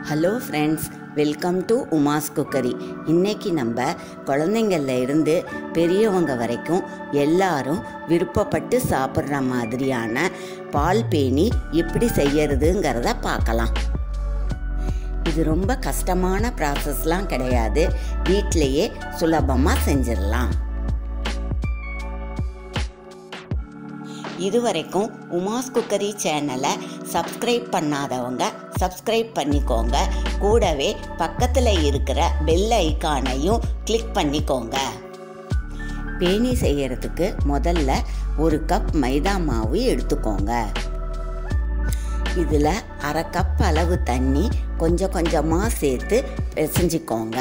hello friends welcome to Uma's cookery இன்னைக்கு நம்ம குழந்தைங்கள்ல இருந்து பெரியவங்க வரைக்கும் எல்லாரும் விருப்பப்பட்டு சாப்பிட்ற மாதிரியான பால் பேணி எப்படி செய்யறதுங்கிறத பார்க்கலாம் இது ரொம்ப கஷ்டமான ப்ராசஸ்லாம் கிடையாது வீட்டிலையே சுலபமாக செஞ்சிடலாம் இதுவரைக்கும் உமாஸ் குக்கரி சேனலை சப்ஸ்கிரைப் பண்ணாதவங்க சப்ஸ்கிரைப் பண்ணிக்கோங்க கூடவே பக்கத்தில் இருக்கிற பெல் ஐக்கானையும் கிளிக் பண்ணிக்கோங்க பேணி செய்யறதுக்கு முதல்ல ஒரு கப் மைதா மாவு எடுத்துக்கோங்க இதில் அரை கப் அளவு தண்ணி கொஞ்சம் கொஞ்சமாக சேர்த்து பிசைஞ்சிக்கோங்க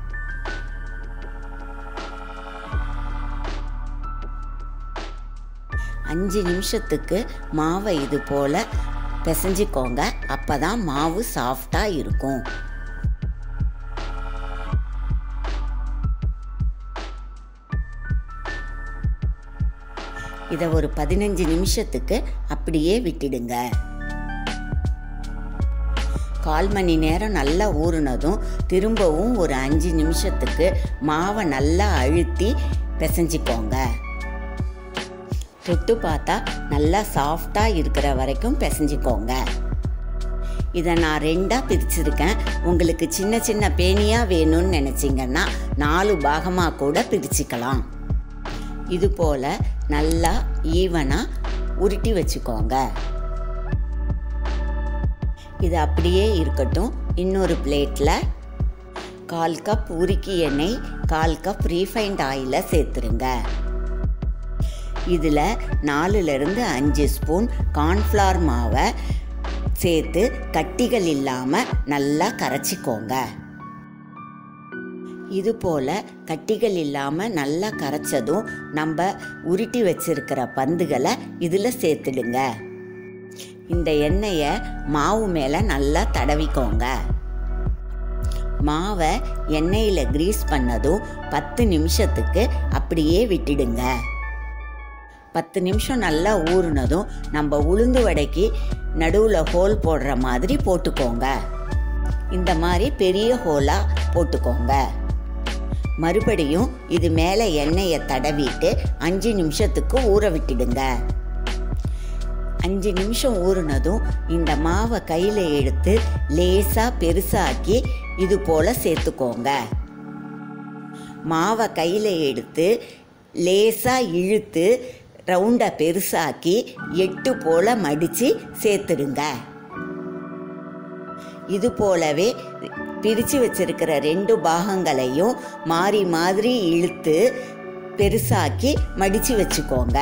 அஞ்சு நிமிஷத்துக்கு மாவை இது போல் பிசைஞ்சிக்கோங்க அப்போ தான் மாவு சாஃப்டாக இருக்கும் இதை ஒரு பதினஞ்சு நிமிஷத்துக்கு அப்படியே விட்டுடுங்க கால் மணி நேரம் நல்லா ஊறுனதும் திரும்பவும் ஒரு அஞ்சு நிமிஷத்துக்கு மாவை நல்லா அழுத்தி பிசைஞ்சிக்கோங்க தொட்டு பார்த்தா நல்லா சாஃப்டாக இருக்கிற வரைக்கும் பிசைஞ்சிக்கோங்க இதை நான் ரெண்டாக பிரிச்சிருக்கேன் உங்களுக்கு சின்ன சின்ன பேனியாக வேணும்னு நினச்சிங்கன்னா நாலு பாகமாக கூட பிரிச்சுக்கலாம் இது போல் நல்லா ஈவனாக உருட்டி வச்சுக்கோங்க இது அப்படியே இருக்கட்டும் இன்னொரு பிளேட்டில் கால் கப் உருக்கி எண்ணெய் கால் கப் ரீஃபைண்ட் ஆயிலை சேர்த்துருங்க இதில் நாலுலேருந்து அஞ்சு ஸ்பூன் கார்ன்ஃப்ளவர் மாவை சேர்த்து கட்டிகள் இல்லாமல் நல்லா கரைச்சிக்கோங்க இது போல் கட்டிகள் இல்லாமல் நல்லா கரைச்சதும் நம்ம உருட்டி வச்சிருக்கிற பந்துகளை இதில் சேர்த்துடுங்க இந்த எண்ணெயை மாவு மேலே நல்லா தடவிக்கோங்க மாவை எண்ணெயில் கிரீஸ் பண்ணதும் பத்து நிமிஷத்துக்கு அப்படியே விட்டுடுங்க பத்து நிமிஷம் நல்லா ஊறுனதும் நம்ம உளுந்து வடைக்கு நடுவில் ஹோல் போடுற மாதிரி போட்டுக்கோங்க இந்த மாதிரி பெரிய ஹோலாக போட்டுக்கோங்க மறுபடியும் இது மேலே எண்ணெயை தடவிட்டு அஞ்சு நிமிஷத்துக்கு ஊற விட்டுடுங்க அஞ்சு நிமிஷம் ஊறுனதும் இந்த மாவை கையில் எடுத்து லேசாக பெருசாக்கி இது போல் சேர்த்துக்கோங்க மாவை கையில் எடுத்து லேசாக இழுத்து ரவுண்டை பெருசாக்கி எட்டு போல் மடித்து சேர்த்துடுங்க இது போலவே பிரித்து வச்சிருக்கிற ரெண்டு பாகங்களையும் மாறி மாதிரி இழுத்து பெருசாக்கி மடித்து வச்சுக்கோங்க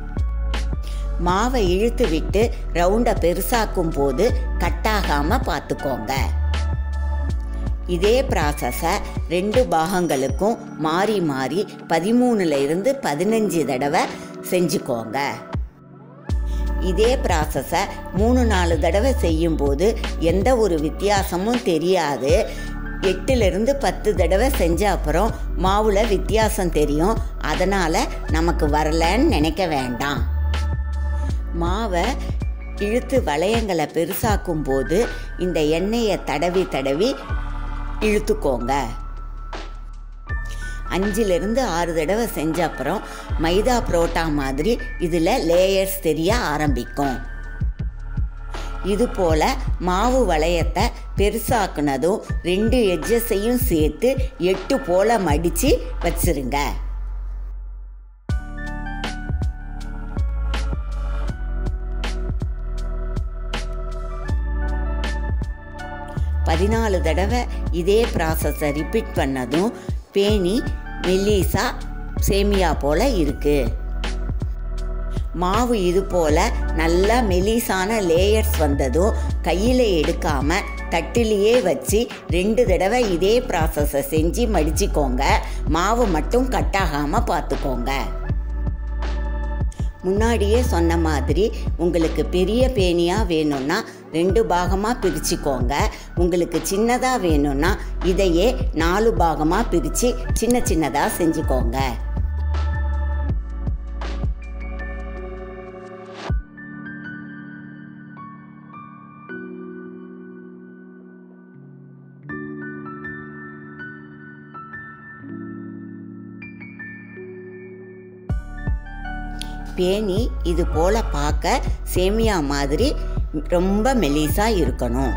மாவை இழுத்து விட்டு ரவுண்டை பெருசாக்கும் போது கட்டாகாமல் பார்த்துக்கோங்க இதே ப்ராசஸை ரெண்டு பாகங்களுக்கும் மாறி மாறி பதிமூணுல இருந்து பதினஞ்சு தடவை செஞ்சுக்கோங்க இதே ப்ராசஸை மூணு நாலு தடவை செய்யும்போது எந்த ஒரு வித்தியாசமும் தெரியாது எட்டுலேருந்து பத்து தடவை செஞ்ச அப்புறம் மாவில் வித்தியாசம் தெரியும் அதனால் நமக்கு வரலன்னு நினைக்க வேண்டாம் மாவை இழுத்து வளையங்களை பெருசாக்கும் போது இந்த எண்ணெயை தடவி தடவி இழுத்துக்கோங்க அஞ்சிலிருந்து ஆறு தடவை செஞ்ச அப்புறம் மைதா புரோட்டா மாதிரி இதில் லேயர்ஸ் தெரிய ஆரம்பிக்கும் இது போல் மாவு வளையத்தை பெருசாக்குனதும் ரெண்டு எட்ஜஸையும் சேர்த்து எட்டு போல் மடித்து வச்சிருங்க பதினாலு தடவை இதே ப்ராசஸை ரிப்பீட் பண்ணதும் பேணி மெல்லிசா சேமியா போல் இருக்குது மாவு இது போல் நல்லா மெலிசான லேயர்ஸ் வந்ததும் கையில் எடுக்காமல் தட்டிலேயே வச்சு ரெண்டு தடவை இதே ப்ராசஸை செஞ்சு மடிச்சுக்கோங்க மாவு மட்டும் கட்டாகாமல் பார்த்துக்கோங்க முன்னாடியே சொன்ன மாதிரி உங்களுக்கு பெரிய பேனியாக வேணும்னா ரெண்டு பாகமாக பிரிச்சுக்கோங்க உங்களுக்கு சின்னதாக வேணும்னா இதையே நாலு பாகமாக பிரித்து சின்ன சின்னதாக செஞ்சுக்கோங்க பேணி இது போல் பார்க்க சேமியா மாதிரி ரொம்ப மெலிசாக இருக்கணும்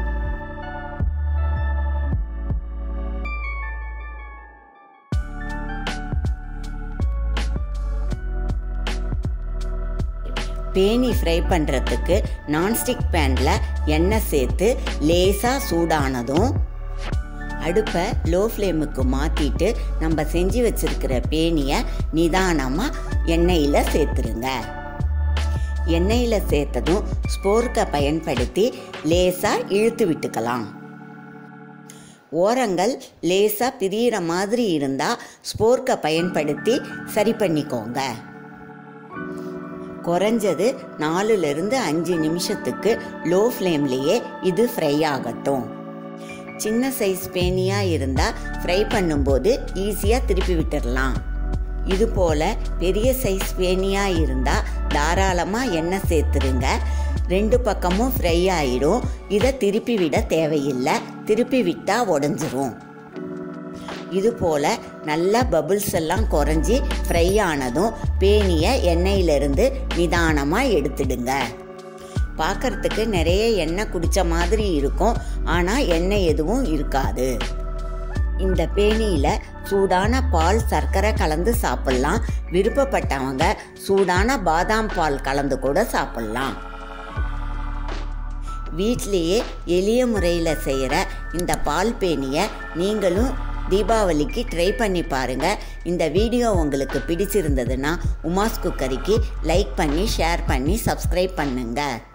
பேணி ஃப்ரை பண்ணுறதுக்கு நான்ஸ்டிக் பேனில் எண்ணெய் சேர்த்து லேசாக சூடானதும் அடுப்பை லோ ஃப்ளேமுக்கு மாற்றிட்டு நம்ம செஞ்சு வச்சுருக்கிற பேனியை நிதானமாக எண்ணெயில் சேர்த்துருங்க எண்ணெயில் சேர்த்ததும் ஸ்போர்க்கை பயன்படுத்தி லேசாக இழுத்து விட்டுக்கலாம் ஓரங்கள் லேசாக பிரியிற மாதிரி இருந்தால் ஸ்போர்க்கை பயன்படுத்தி சரி பண்ணிக்கோங்க குறைஞ்சது நாலுலேருந்து அஞ்சு நிமிஷத்துக்கு லோ ஃப்ளேம்லேயே இது ஃப்ரை ஆகட்டும் சின்ன சைஸ் பேனியாக இருந்தால் ஃப்ரை பண்ணும்போது ஈஸியாக திருப்பி விட்டுடலாம் இது போல் பெரிய சைஸ் பேனியாக இருந்தால் தாராளமாக எண்ணெய் சேர்த்துருங்க ரெண்டு பக்கமும் ஃப்ரை ஆயிடும் இதை திருப்பி விட தேவையில்லை திருப்பி விட்டால் உடஞ்சிரும் இது போல் நல்லா பபுள்ஸ் எல்லாம் குறைஞ்சி ஃப்ரை ஆனதும் பேனியை எண்ணெயிலிருந்து நிதானமாக எடுத்துடுங்க பார்க்கறதுக்கு நிறைய எண்ணெய் குடித்த மாதிரி இருக்கும் ஆனால் எண்ணெய் எதுவும் இருக்காது இந்த பேனியில் சூடான பால் சர்க்கரை கலந்து சாப்பிட்லாம் விருப்பப்பட்டவங்க சூடான பாதாம் பால் கலந்து கூட சாப்பிட்லாம் வீட்லேயே எளிய முறையில் செய்கிற இந்த பால் பேனியை நீங்களும் தீபாவளிக்கு ட்ரை பண்ணி பாருங்கள் இந்த வீடியோ உங்களுக்கு பிடிச்சிருந்ததுன்னா உமாஸ் குக்கரிக்கு லைக் பண்ணி ஷேர் பண்ணி சப்ஸ்கிரைப் பண்ணுங்கள்